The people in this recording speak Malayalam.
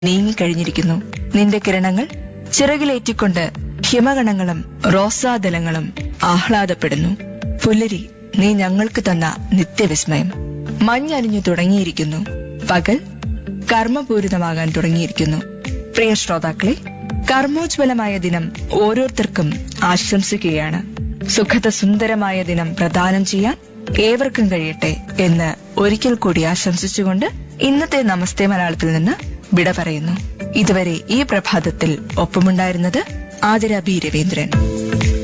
നീങ്ങിക്കഴിഞ്ഞിരിക്കുന്നു നിന്റെ കിരണങ്ങൾ ചിറകിലേറ്റിക്കൊണ്ട് ഹിമഗണങ്ങളും റോസാദലങ്ങളും ആഹ്ലാദപ്പെടുന്നു പുല്ലരി നീ ഞങ്ങൾക്ക് തന്ന നിത്യവിസ്മയം മഞ്ഞണിഞ്ഞു തുടങ്ങിയിരിക്കുന്നു പകൽ കർമ്മപൂരിതമാകാൻ തുടങ്ങിയിരിക്കുന്നു പ്രിയ ശ്രോതാക്കളെ കർമ്മോജ്വലമായ ദിനം ഓരോരുത്തർക്കും ആശംസിക്കുകയാണ് സുഖത സുന്ദരമായ ദിനം പ്രദാനം ചെയ്യാൻ ഏവർക്കും കഴിയട്ടെ എന്ന് ഒരിക്കൽ കൂടി ആശംസിച്ചുകൊണ്ട് ഇന്നത്തെ നമസ്തേ മലയാളത്തിൽ നിന്ന് വിട പറയുന്നു ഇതുവരെ ഈ പ്രഭാതത്തിൽ ഒപ്പമുണ്ടായിരുന്നത് ആതിര ബി രവീന്ദ്രൻ